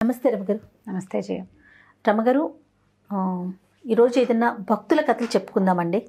నమస్తే రమగారు నమస్తే జయ రమగారు ఆ, ఈరోజు ఏదైనా భక్తుల కథలు చెప్పుకుందామండి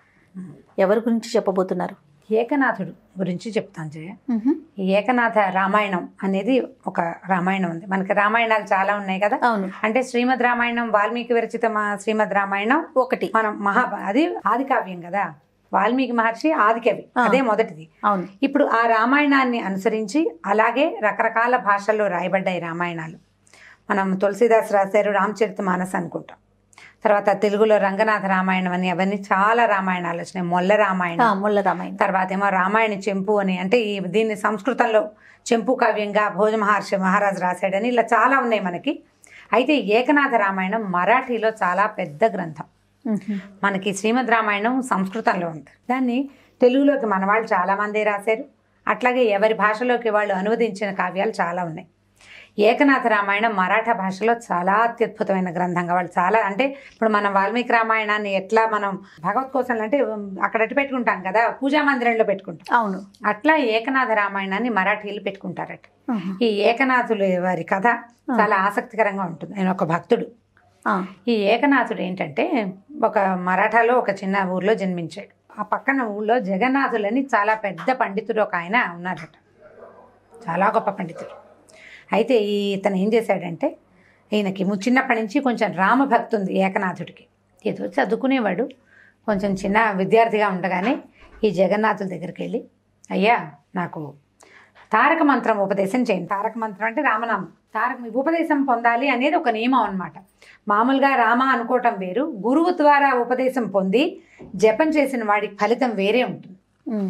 ఎవరి గురించి చెప్పబోతున్నారు ఏకనాథుడు గురించి చెప్తాను జయ ఈ ఏకనాథ రామాయణం అనేది ఒక రామాయణం ఉంది మనకి రామాయణాలు చాలా ఉన్నాయి కదా అవును అంటే శ్రీమద్ రామాయణం వాల్మీకి విరచిత మా- శ్రీమద్ రామాయణం ఒకటి మనం మహా అది ఆది కావ్యం కదా వాల్మీకి మహర్షి ఆది కవి ఆ. అదే మొదటిది అవును ఇప్పుడు ఆ రామాయణాన్ని అనుసరించి అలాగే రకరకాల భాషల్లో రాయబడ్డాయి రామాయణాలు మనం తులసిదాస్ రాశారు రామచరిత మానస్ అనుకుంటాం తర్వాత తెలుగులో రంగనాథ రామాయణం అని అవన్నీ చాలా రామాయణాలు వచ్చినాయి మొల్ల ఆ, రామాయణం ముళ్ళ రామాయణం తర్వాత ఏమో రామాయణ చెంపు అని అంటే ఈ దీన్ని సంస్కృతంలో చెంపు కావ్యంగా భోజ మహర్షి మహారాజు రాశాడని ఇలా చాలా ఉన్నాయి మనకి అయితే ఈ ఏకనాథ రామాయణం మరాఠీలో చాలా పెద్ద గ్రంథం మ్మ్. మనకి శ్రీమద్ రామాయణం సంస్కృతంలో ఉంది దాన్ని తెలుగులోకి మన వాళ్ళు చాలామంది రాశారు అట్లాగే ఎవరి భాషలోకి వాళ్ళు అనువదించిన కావ్యాలు చాలా ఉన్నాయి ఏకనాథ రామాయణం మరాఠా భాషలో చాలా అత్యద్భుతమైన గ్రంథంగా వాళ్ళు చాలా అంటే ఇప్పుడు మనం వాల్మీకి రామాయణాన్ని ఎట్లా మనం భగవత్ కోసం అంటే అక్కడ అట్టు పెట్టుకుంటాం కదా పూజా మందిరంలో పెట్టుకుంటాం అవును అట్లా ఏకనాథ రామాయణాన్ని మరాఠీలు పెట్టుకుంటారట మ్మ్. ఈ ఏకనాథుల వారి కథ చాలా ఆసక్తికరంగా ఉంటుంది ఆయన ఒక భక్తుడు ఆ, ఈ ఏకనాథుడు ఏంటంటే ఒక మరాఠాలో ఒక చిన్న ఊర్లో జన్మించాడు ఆ పక్కన ఊళ్ళో జగన్నాథులని చాలా పెద్ద పండితుడు ఒక ఆయన ఉన్నాడట చాలా గొప్ప పండితుడు అయితే ఈ ఇతను ఏం చేశాడంటే ఈయనకి ము- చిన్నప్పటి నుంచి కొంచెం రామభక్తి ఉంది ఏకనాథుడికి ఏదో చదువుకునేవాడు కొంచెం చిన్న విద్యార్థిగా ఉండగానే ఈ జగన్నాథుల దగ్గరికి వెళ్ళి అయ్యా నాకు తారక మంత్రం ఉపదేశం చేయండి తారక మంత్రం అంటే రామనామం తారక ఉపదేశం పొందాలి అనేది ఒక నియమం అన్నమాట మామూలుగా రామ అనుకోవటం వేరు గురువు ద్వారా ఉపదేశం పొంది జపం చేసిన వాడికి ఫలితం వేరే ఉంటుంది మ్మ్.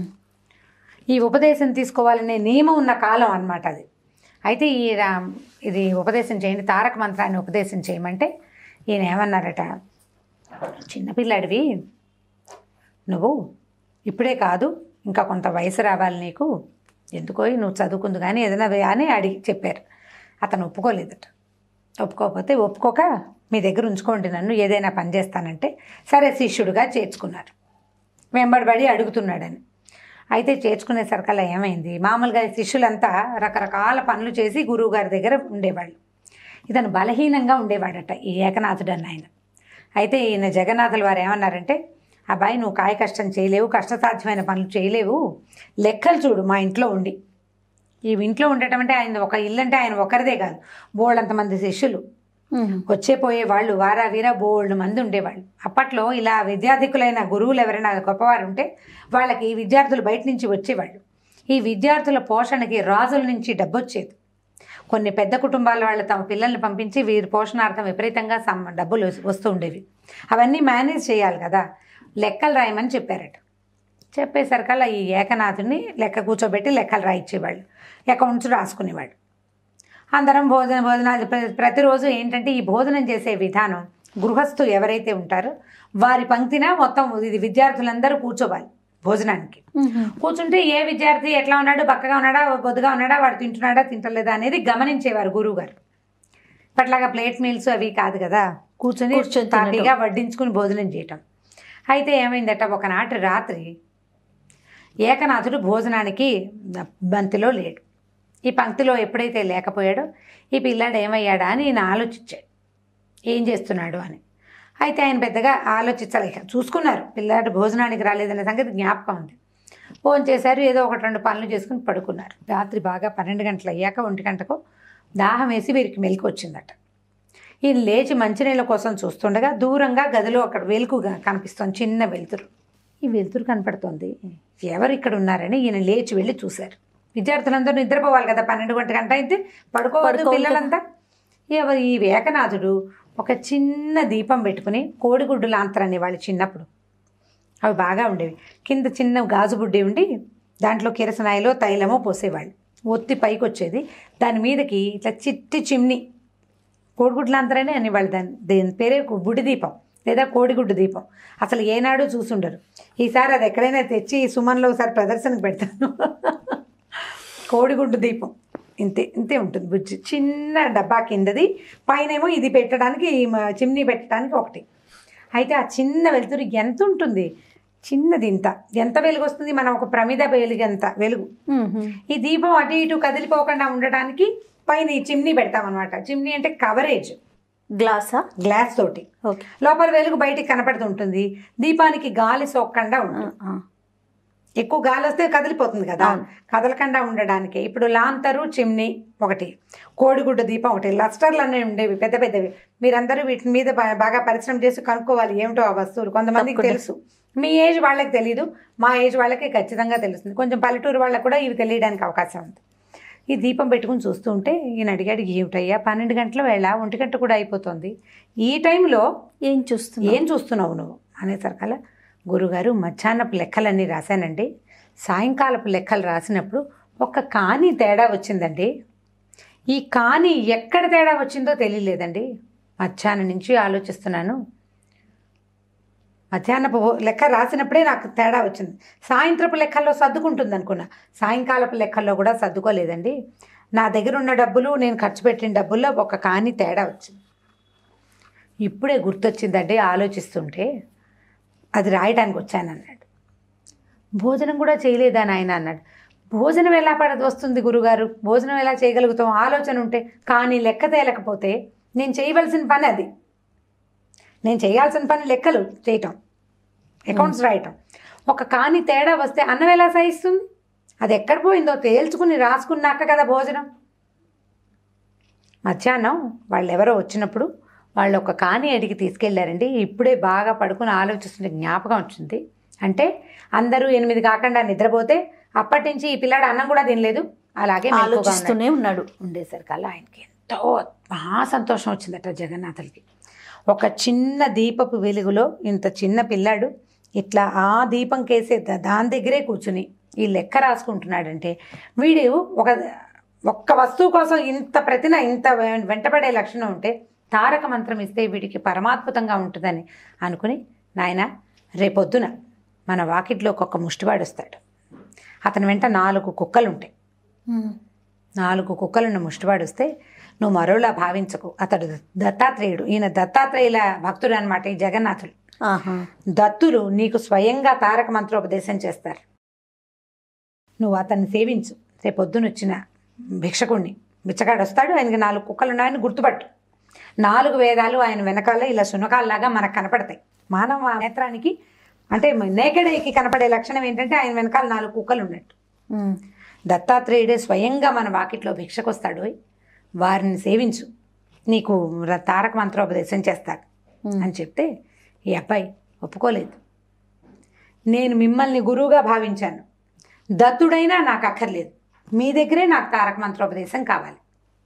ఈ ఉపదేశం తీసుకోవాలనే నియమం ఉన్న కాలం అన్నమాట అది అయితే ఈ రా ఇది ఉపదేశం చేయండి తారక మంత్రాన్ని ఉపదేశం చేయమంటే ఈయన ఏమన్నారట చిన్నపిల్లాడివి నువ్వు ఇప్పుడే కాదు ఇంకా కొంత వయసు రావాలి నీకు ఎందుకో నువ్వు చదువుకుందు కానీ ఏదైనా వే- అని అడిగి చెప్పారు అతను ఒప్పుకోలేదట ఒప్పుకోకపోతే ఒప్పుకోక మీ దగ్గర ఉంచుకోండి నన్ను ఏదైనా పని చేస్తానంటే సరే శిష్యుడిగా చేర్చుకున్నారు వెంబడిబడి అడుగుతున్నాడని అయితే చేర్చుకునేసరికల్లా ఏమైంది మామూలుగా శిష్యులంతా రకరకాల పనులు చేసి గురువు గారి దగ్గర ఉండేవాళ్ళు ఇతను బలహీనంగా ఉండేవాడట ఈ ఏకనాథుడు అన్న ఆయన అయితే ఈయన జగన్నాథుల వారు ఏమన్నారంటే అబ్బాయి నువ్వు కాయ కష్టం చేయలేవు కష్టసాధ్యమైన పనులు చేయలేవు లెక్కలు చూడు మా ఇంట్లో ఉండి ఈ ఇంట్లో ఉండటం అంటే ఆయన ఒక ఇల్లు అంటే ఆయన ఒకరిదే కాదు బోళ్ళంతమంది శిష్యులు మ్మ్. వచ్చే పోయే వాళ్ళు వారా వీరా బోల్డ్ మంది ఉండేవాళ్ళు అప్పట్లో ఇలా విద్యాధికులైన గురువులు ఎవరైనా గొప్పవారు ఉంటే వాళ్ళకి విద్యార్థులు బయట నుంచి వచ్చేవాళ్ళు ఈ విద్యార్థుల పోషణకి రాజుల నుంచి డబ్బు వచ్చేది కొన్ని పెద్ద కుటుంబాల వాళ్ళు తమ పిల్లల్ని పంపించి వీరి పోషణార్థం విపరీతంగా సమ్ డబ్బులు వస్- వస్తూ ఉండేవి అవన్నీ మేనేజ్ చేయాలి కదా లెక్కలు రాయమని చెప్పారట చెప్పేసరికల్లా ఈ ఏకనాథుని లెక్క కూర్చోబెట్టి లెక్కలు రాయించేవాళ్ళు అకౌంట్స్ రాసుకునేవాళ్ళు అందరం భోజన భోజనాలు ప్ర- ప్రతిరోజు ఏంటంటే ఈ భోజనం చేసే విధానం గృహస్థు ఎవరైతే ఉంటారో వారి పంక్తిన మొత్తం ఇది విద్యార్థులందరూ కూర్చోవాలి భోజనానికి మ్మ్. కూర్చుంటే ఏ విద్యార్థి ఎట్లా ఉన్నాడు బక్కగా ఉన్నాడా బొద్దుగా ఉన్నాడా వాడు తింటున్నాడా తింటలేదా అనేది గమనించేవారు గురువు గారు ఇప్పట్లాగా ప్లేట్ మీల్స్ అవి కాదు కదా కూర్చొని కూర్చొని తినడం. తాపీగా వడ్డించుకుని భోజనం చేయటం అయితే ఏమైందట ఒకనాటి రాత్రి ఏకనాథుడు భోజనానికి బంతిలో లేడు ఈ పంక్తిలో ఎప్పుడైతే లేకపోయాడో ఈ పిల్లాడు ఏమయ్యాడా అని ఈయన ఆలోచించాడు ఏం చేస్తున్నాడు అని అయితే ఆయన పెద్దగా ఆలోచించలేక చూసుకున్నారు పిల్లాడు భోజనానికి రాలేదనే సంగతి జ్ఞాపకం ఉంది ఫోన్ చేశారు ఏదో ఒకటి రెండు పనులు చేసుకుని పడుకున్నారు రాత్రి బాగా పన్నెండు గంటలు అయ్యాక ఒంటి గంటకు దాహం వేసి వీరికి మెలకు వచ్చిందట ఈయన లేచి మంచినీళ్ళ కోసం చూస్తుండగా దూరంగా గదిలో అక్కడ వెలుగు కనిపిస్తుంది చిన్న వెలుతురు ఈ వెలుతురు కనపడుతోంది ఎవరు ఇక్కడ ఉన్నారని ఈయన లేచి వెళ్ళి చూశారు విద్యార్థులందరూ నిద్రపోవాలి కదా పన్నెండు గంట గంట అయితే పడుకోవద్దు పడుకోవాలి పిల్లలంతా ఎవరు ఈ ఏకనాథుడు ఒక చిన్న దీపం పెట్టుకుని కోడిగుడ్డు లాంతరని వాళ్ళు చిన్నప్పుడు అవి బాగా ఉండేవి కింద చిన్న గాజు బుడ్డి ఉండి దాంట్లో కిరసనాయిలో తైలమో పోసేవాళ్ళు ఒత్తి పైకి వచ్చేది దాని మీదకి ఇట్లా చిట్టి చిమ్ని కోడిగుడ్లంతరనే అనేవాళ్ళు దాని దీని పేరే బుడి దీపం లేదా కోడిగుడ్డు దీపం అసలు ఏనాడు చూసుండరు ఈసారి అది ఎక్కడైనా తెచ్చి సుమన్లో ఒకసారి ప్రదర్శనకు పెడతాను కోడిగుడ్డు దీపం ఇంతే ఇంతే ఉంటుంది బుజ్జి చిన్న డబ్బా కిందది పైనేమో ఇది పెట్టడానికి ఈ మ- చిమ్నీ పెట్టడానికి ఒకటి అయితే ఆ చిన్న వెలుతురు ఎంత ఉంటుంది చిన్నది ఇంత ఎంత వెలుగు వస్తుంది మనం ఒక ప్రమిద వెలుగు ఎంత వెలుగు మ్మ్. ఈ దీపం అటు ఇటు కదిలిపోకుండా ఉండటానికి పైన ఈ చిమ్నీ పెడతామన్నమాట చిమ్నీ అంటే కవరేజ్ గ్లాసా గ్లాస్ తోటి ఓకే లోపల వెలుగు బయటికి కనపడుతుంటుంది దీపానికి గాలి సోకకుండా ఉంటుంది ఎక్కువ గాలి వస్తే కదిలిపోతుంది కదా అవును. కదలకుండా ఉండడానికి ఇప్పుడు లాంతరు చిమ్నీ ఒకటి కోడిగుడ్డ దీపం ఒకటి లస్టర్లు అనేవి ఉండేవి పెద్ద పెద్దవి మీరందరూ వీటి మీద బా- బాగా పరిశ్రమ చేసి కనుక్కోవాలి ఏమిటో ఆ వస్తువులు కొంతమందికి తప్పకుండా. తెలుసు మీ ఏజ్ వాళ్ళకి తెలియదు మా ఏజ్ వాళ్ళకి ఖచ్చితంగా తెలుస్తుంది కొంచెం పల్లెటూరు వాళ్ళకి కూడా ఇవి తెలియడానికి అవకాశం ఉంది ఈ దీపం పెట్టుకుని చూస్తూ ఉంటే ఈయన అడిగాడు ఏమిటయ్యా పన్నెండు గంటల వేళ ఒంటి గంట కూడా అయిపోతుంది ఈ టైంలో ఏం చూస్తున్నా ఏం చూస్తున్నావు నువ్వు అనేసరికల్లా గురుగారు మధ్యాహ్నపు లెక్కలన్నీ రాశానండి సాయంకాలపు లెక్కలు రాసినప్పుడు ఒక కాని తేడా వచ్చిందండి ఈ కాని ఎక్కడ తేడా వచ్చిందో తెలియలేదండి మధ్యాహ్నం నుంచి ఆలోచిస్తున్నాను మధ్యాహ్నపు లెక్క రాసినప్పుడే నాకు తేడా వచ్చింది సాయంత్రపు లెక్కల్లో సర్దుకుంటుంది అనుకున్నా సాయంకాలపు లెక్కల్లో కూడా సర్దుకోలేదండి నా దగ్గర ఉన్న డబ్బులు నేను ఖర్చు పెట్టిన డబ్బుల్లో ఒక కాని తేడా వచ్చింది ఇప్పుడే గుర్తొచ్చిందండి ఆలోచిస్తుంటే అది రాయడానికి వచ్చాను అన్నాడు భోజనం కూడా చేయలేదా నాయన అన్నాడు భోజనం ఎలా పడదు వస్తుంది గురుగారు భోజనం ఎలా చేయగలుగుతాం ఆలోచన ఉంటే కానీ లెక్క తేలకపోతే నేను చేయవలసిన పని అది నేను చేయాల్సిన పని లెక్కలు చేయటం అకౌంట్స్ రాయటం ఒక కాని తేడా వస్తే అన్నం ఎలా సహిస్తుంది అది ఎక్కడ పోయిందో తేల్చుకుని రాసుకున్నాక కదా భోజనం మధ్యాహ్నం వాళ్ళు ఎవరో వచ్చినప్పుడు వాళ్ళు ఒక కాని అడిగి తీసుకెళ్లారండి ఇప్పుడే బాగా పడుకుని ఆలోచిస్తుంటే జ్ఞాపకం వచ్చింది అంటే అందరూ ఎనిమిది కాకుండా నిద్రపోతే అప్పటి నుంచి ఈ పిల్లాడు అన్నం కూడా తినలేదు అలాగే మెలకువగా ఉన్నాడు. ఆలోచిస్తూనే ఉన్నాడు ఉండేసరికల్లా ఆయనకి ఎంతో మహా సంతోషం వచ్చిందట జగన్నాథులకి ఒక చిన్న దీపపు వెలుగులో ఇంత చిన్న పిల్లాడు ఇట్లా ఆ దీపం కేసే ద- దాని దగ్గరే కూర్చుని ఈ లెక్క రాసుకుంటున్నాడంటే వీడు ఒక ఒక్క వస్తువు కోసం ఇంత ప్రతిన ఇంత వె- వెంటపడే లక్షణం ఉంటే తారక మంత్రం ఇస్తే వీడికి పరమాద్భుతంగా ఉంటుందని అనుకుని నాయన రేపొద్దున మన వాకిట్లోకి ఒక ముష్టివాడు వస్తాడు అతని వెంట నాలుగు కుక్కలు ఉంటాయి ఉమ్. నాలుగు కుక్కలను ముష్టివాడు వస్తే నువ్వు మరోలా భావించకు అతడు దత్తాత్రేయుడు ఈయన దత్తాత్రేయుల భక్తుడు అనమాట ఈ జగన్నాథుడు ఆహా దత్తులు నీకు స్వయంగా తారక మంత్రోపదేశం చేస్తారు నువ్వు అతన్ని సేవించు రేపొద్దున వచ్చిన భిక్షకుణ్ణి బిచ్చగాడు వస్తాడు ఆయనకి నాలుగు కుక్కలు ఉన్నాయని గుర్తుపట్టు నాలుగు వేదాలు ఆయన వెనకాల ఇలా శునకాల్లాగా మనకు కనపడతాయి మానవ నేత్రానికి అంటే నేకెడైకి కనపడే లక్షణం ఏంటంటే ఆయన వెనకాల నాలుగు కుక్కలు ఉన్నట్టు ఉమ్. దత్తాత్రేయుడే స్వయంగా మన వాకిట్లో భిక్షకొస్తాడు వారిని సేవించు నీకు ర- తారక మంత్రోపదేశం చేస్తాడు ఉమ్. అని చెప్తే ఈ అబ్బాయి ఒప్పుకోలేదు నేను మిమ్మల్ని గురువుగా భావించాను దత్తుడైనా నాకు అక్కర్లేదు మీ దగ్గరే నాకు తారక మంత్రోపదేశం కావాలి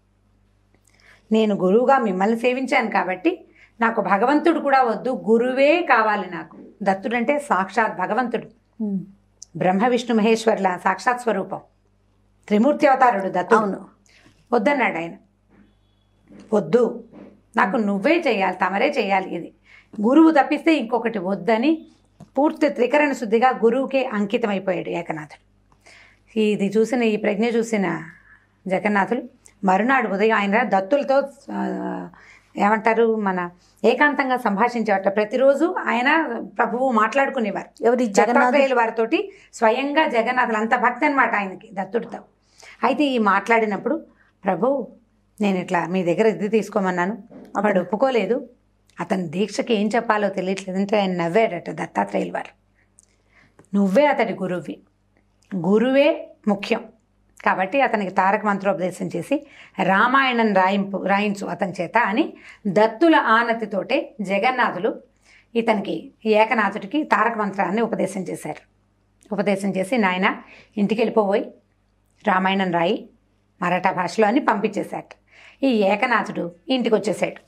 నేను గురువుగా మిమ్మల్ని సేవించాను కాబట్టి నాకు భగవంతుడు కూడా వద్దు గురువే కావాలి నాకు దత్తుడంటే సాక్షాత్ భగవంతుడు ఉమ్. బ్రహ్మ విష్ణు మహేశ్వర్ల సాక్షాత్ స్వరూపం త్రిమూర్తి అవతారుడు దత్తుడు అవును. వద్దన్నాడు ఆయన వద్దు నాకు నువ్వే చేయాలి తమరే చేయాలి ఇది గురువు తప్పిస్తే ఇంకొకటి వద్దని పూర్తి త్రికరణ శుద్ధిగా గురువుకే అంకితమైపోయాడు ఏకనాథుడు ఇది చూసిన ఈ ప్రజ్ఞ చూసిన జగన్నాథులు మరునాడు ఉదయం ఆయన దత్తులతో ఆ, ఏమంటారు మన ఏకాంతంగా సంభాషించేవాట ప్రతిరోజు ఆయన ప్రభువు మాట్లాడుకునేవారు ఎవరి జగన్నాథ్ దత్తాత్రేయుల వారితోటి స్వయంగా జగన్నాథులు అంత భక్తి అనమాట ఆయనకి దత్తుడితో అయితే ఈ మాట్లాడినప్పుడు ప్రభు నేను ఇట్లా మీ దగ్గర ఇది తీసుకోమన్నాను వాడు ఒప్పుకోలేదు అతని దీక్షకి ఏం చెప్పాలో తెలియట్లేదు అంటే ఆయన నవ్వాడట దత్తాత్రేయుల వారు నువ్వే అతడి గురువి గురువే ముఖ్యం కాబట్టి అతనికి తారక మంత్రోపదేశం చేసి రామాయణం రాయింపు రాయించు అతని చేత అని దత్తుల ఆనతితోటే జగన్నాథులు ఇతనికి ఈ ఏకనాథుడికి తారక మంత్రాన్ని ఉపదేశం చేశారు ఉపదేశం చేసి నాయన ఇంటికి వెళ్ళిపోబోయి రామాయణం రాయి మరాఠా భాషలో అని పంపించేశాట ఈ ఏకనాథుడు ఇంటికి వచ్చేసాడు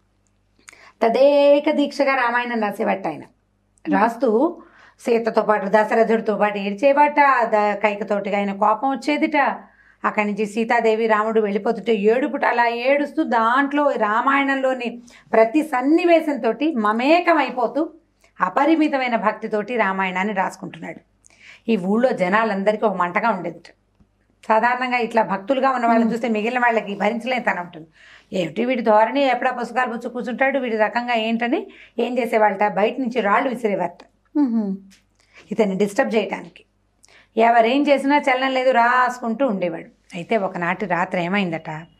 తదేక దీక్షగా రామాయణం రాసేవాట ఆయన రాస్తూ సీతతో పాటు దశరథుడితో పాటు ఏడ్చేవాట ద కైకతోటిగా ఆయన కోపం వచ్చేదిట అక్కడి నుంచి సీతాదేవి రాముడు వెళ్ళిపోతుంటే ఏడుపుట అలా ఏడుస్తూ దాంట్లో రామాయణంలోని ప్రతి సన్నివేశంతో మమేకమైపోతూ అపరిమితమైన భక్తితోటి రామాయణాన్ని రాసుకుంటున్నాడు ఈ ఊళ్ళో జనాలందరికీ ఒక మంటగా ఉండేది సాధారణంగా ఇట్లా భక్తులుగా ఉన్న వాళ్ళని చూస్తే మిగిలిన వాళ్ళకి భరించలేని తన ఉంటుంది ఏమిటి వీడి ధోరణి ఎప్పుడా పుస్తకాలు పుచ్చు కూర్చుంటాడు వీడి రకంగా ఏంటని ఏం చేసేవాళ్ళట బయట నుంచి రాళ్ళు విసిరేవారట ఉహు. ఇతన్ని డిస్టర్బ్ చేయడానికి ఎవరేం చేసినా చలనం లేదు రాసుకుంటూ ఉండేవాడు అయితే ఒకనాటి రాత్రి ఏమైందట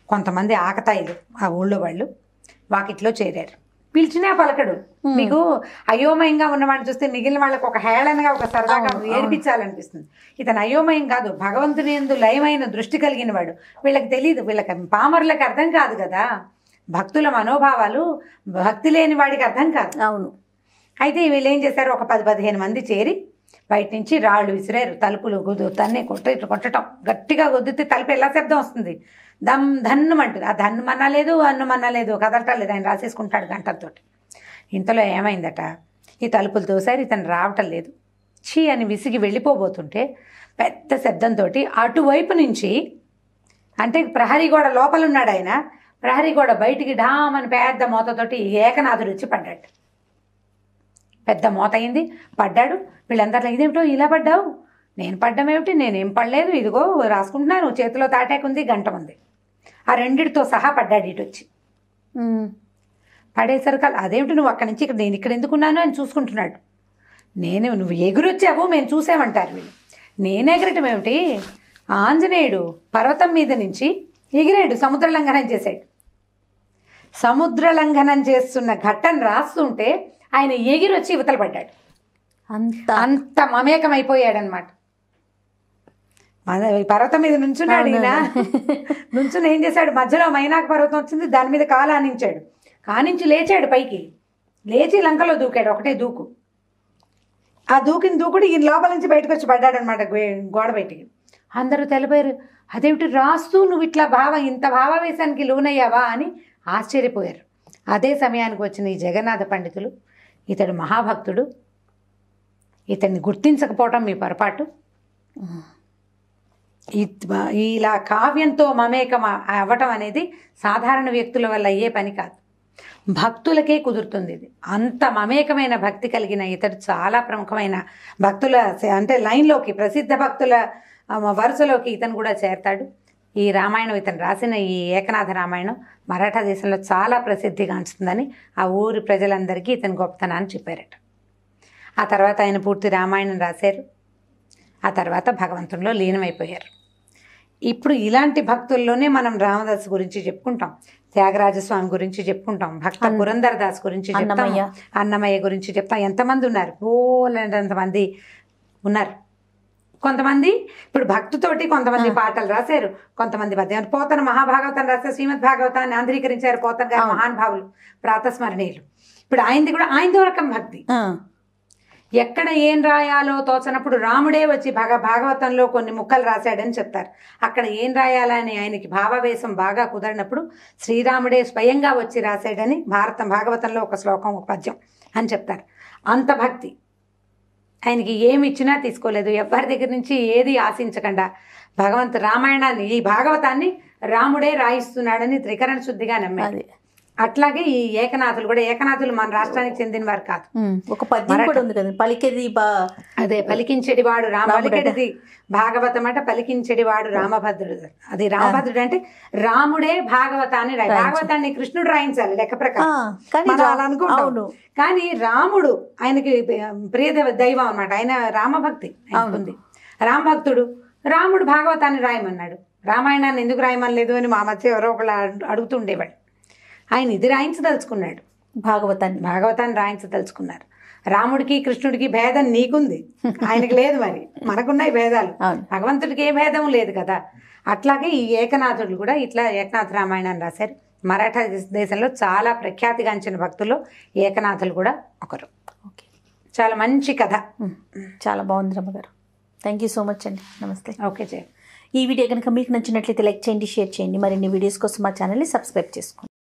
కొంతమంది ఆకతాయిలు ఆ ఊళ్ళో వాళ్ళు వాకిట్లో చేరారు పిలిచినా పలకడు మీకు అయోమయంగా ఉన్నవాడిని చూస్తే మిగిలిన వాళ్ళకి ఒక హేళనగా ఒక సరదాగా ఏడిపించాలనిపిస్తుంది ఇతను అయోమయం కాదు భగవంతుని ఎందు లయమైన దృష్టి కలిగిన వాడు వీళ్ళకి తెలియదు వీళ్ళకి పామరులకు అర్థం కాదు కదా భక్తుల మనోభావాలు భక్తి లేని వాడికి అర్థం కాదు అవును అయితే వీళ్ళు ఏం చేశారు ఒక పది పదిహేను మంది చేరి బయట నుంచి రాళ్ళు విసిరారు తలుపులు గుద్దు తన్నే కొట్ట ఇట్లా కొట్టడం గట్టిగా గుద్దితే తలుపు ఎలా శబ్దం వస్తుంది దమ్ ధన్నుమంటుంది ఆ ధన్ను మన్నలేదు అన్ను మన్నలేదు కదలటలేదు ఆయన రాసేసుకుంటాడు గంటలతోటి ఇంతలో ఏమైందట ఈ తలుపులు తోసారి ఇతను రావటం లేదు చీ అని విసిగి వెళ్ళిపోబోతుంటే పెద్ద శబ్దంతో అటువైపు నుంచి అంటే ప్రహరీ గోడ లోపల ఉన్నాడు ఆయన ప్రహరీ గోడ బయటికి డామని పెద్ద మూతతోటి ఏకనాథుడు వచ్చి పడ్డాడు పెద్ద మోత అయింది పడ్డాడు వీళ్ళందరిలో ఇదేమిటో ఇలా పడ్డావు నేను పడ్డమేమిటి నేనేం పడలేదు ఇదిగో రాసుకుంటున్నాను చేతిలో తాటాకుంది గంట ఉంది ఆ రెండిటితో సహా పడ్డాడు ఇటు వచ్చి ఉమ్. పడేసరికి అదేమిటి నువ్వు అక్కడి నుంచి ఇక్కడ నేను ఇక్కడ ఎందుకున్నాను అని చూసుకుంటున్నాడు నేను నువ్వు ఎగురొచ్చావు మేము చూసామంటారు వీళ్ళు నేను ఎగరటం ఏమిటి ఆంజనేయుడు పర్వతం మీద నుంచి ఎగిరాడు సముద్ర లంఘనం చేశాడు సముద్ర లంఘనం చేస్తున్న ఘట్టం రాస్తుంటే ఆయన ఎగిరొచ్చి ఇవతల పడ్డాడు అంత అంత మమేకమైపోయాడనమాట మన ఈ పర్వతం మీద నుంచున్నాడు ఈయన నుంచుని ఏం చేశాడు మధ్యలో మైనాక పర్వతం వచ్చింది దాని మీద కాలు ఆనించాడు కానించి లేచాడు పైకి లేచి లంకలో దూకాడు ఒకటే దూకు ఆ దూకిన దూకుడు ఈయన లోపల నుంచి బయటకు వచ్చి పడ్డాడు అనమాట గోడ బయటికి అందరూ తెలిపారు అదేమిటి రాస్తూ నువ్వు ఇట్లా భావ ఇంత భావావేశానికి లోనయ్యావా అని ఆశ్చర్యపోయారు అదే సమయానికి వచ్చిన ఈ జగన్నాథ పండితులు ఇతడు మహాభక్తుడు ఇతన్ని గుర్తించకపోవటం మీ పొరపాటు ఇత్- ఇలా కావ్యంతో మమేకం అవ్వటం అనేది సాధారణ వ్యక్తుల వల్ల అయ్యే పని కాదు భక్తులకే కుదురుతుంది ఇది అంత మమేకమైన భక్తి కలిగిన ఇతడు చాలా ప్రముఖమైన భక్తుల అంటే లైన్లోకి ప్రసిద్ధ భక్తుల ఆ, వరుసలోకి ఇతను కూడా చేరతాడు ఈ రామాయణం ఇతను రాసిన ఈ ఏకనాథ రామాయణం మరాఠా దేశంలో చాలా ప్రసిద్ధిగాంచుతుందని ఆ ఊరి ప్రజలందరికీ ఇతని గొప్పతనాన్ని చెప్పారట ఆ తర్వాత ఆయన పూర్తి రామాయణం రాశారు ఆ తర్వాత భగవంతునిలో లీనమైపోయారు ఇప్పుడు ఇలాంటి భక్తుల్లోనే మనం రామదాస్ గురించి చెప్పుకుంటాం త్యాగరాజస్వామి గురించి చెప్పుకుంటాం భక్త అన్న- పురంధరదాస్ గురించి చెప్తాం అన్నమయ్య. అన్నమయ్య గురించి చెప్తాం ఎంతమంది ఉన్నారు పోలంతమంది ఉన్నారు కొంతమంది ఇప్పుడు భక్తితోటి కొంతమంది పాటలు రాశారు కొంతమంది పద్యం పోతన మహాభాగవతం రాశారు శ్రీమద్ భాగవతాన్ని ఆంధ్రీకరించారు పోతన గారు అవును. మహానుభావులు ప్రాతస్మరణీయులు ఇప్పుడు ఆయనది కూడా ఆయనదో రకం భక్తి ఆ, ఎక్కడ ఏం రాయాలో తోచనప్పుడు రాముడే వచ్చి భగ భాగవతంలో కొన్ని ముక్కలు రాశాడని చెప్తారు అక్కడ ఏం రాయాలని ఆయనకి భావావేశం బాగా కుదరినప్పుడు శ్రీరాముడే స్వయంగా వచ్చి రాశాడని భారతం భాగవతంలో ఒక శ్లోకం ఒక పద్యం అని చెప్తారు అంత భక్తి ఆయనకి ఏమి ఇచ్చినా తీసుకోలేదు ఎవరి దగ్గర నుంచి ఏది ఆశించకుండా భగవంతు రామాయణాన్ని ఈ భాగవతాన్ని రాముడే రాయిస్తున్నాడని త్రికరణ శుద్ధిగా నమ్మారు అది అట్లాగే ఈ ఏకనాథులు కూడా ఏకనాథులు మన రాష్ట్రానికి చెందిన వారు కాదు ఉమ్, ఒక పద్యం కూడా ఉంది కదా పలికేది బా అదే పలికించెడివాడు రామ రాముడట. పలికెడిది భాగవతం అంటే పలికించెడివాడు రామభద్రుడు అది రామభద్రుడు అంటే రాముడే భాగవతాన్ని రాయి రాయించు. భాగవతాన్ని కృష్ణుడు రాయించాలి లెక్క ఆ, ప్రకారం కానీ మనం రా- అలా అనుకుంటాం. అవును కానీ రాముడు ఆయనకి ప్రియ దేవ- దైవం అన్నమాట ఆయన రామభక్తి ఆయనకు అవును. ఉంది రామభక్తుడు రాముడు భాగవతాన్ని రాయమన్నాడు రామాయణాన్ని ఎందుకు రాయమనలేదు అని మా మధ్య ఎవరో ఒకళ్ళు అడు- అడుగుతుండేవాడు ఆయన ఇది రాయించదలుచుకున్నాడు భాగవతాన్ని భాగవతాన్ని రాయించదలుచుకున్నారు రాముడికి కృష్ణుడికి భేదం నీకుంది ఆయనకి లేదు మరి మనకున్నాయి భేదాలు అవును భగవంతుడికి ఏ భేదం లేదు కదా అట్లాగే ఈ ఏకనాథుడు కూడా ఇట్లా ఏకనాథ రామాయణాన్ని రాశారు మరాఠా దేశంలో చాలా ప్రఖ్యాతిగాంచిన భక్తుల్లో ఏకనాథులు కూడా ఒకరు ఓకే చాలా మంచి కథ ఉమ్, చాలా బాగుంది రమ్మగారు థ్యాంక్ యూ సో మచ్ అండి నమస్తే ఓకే జయ ఈ వీడియో కనుక మీకు నచ్చినట్లయితే లైక్ చేయండి షేర్ చేయండి మరిన్ని వీడియోస్ కోసం మా ఛానల్ని సబ్స్క్రైబ్ చేసుకోండి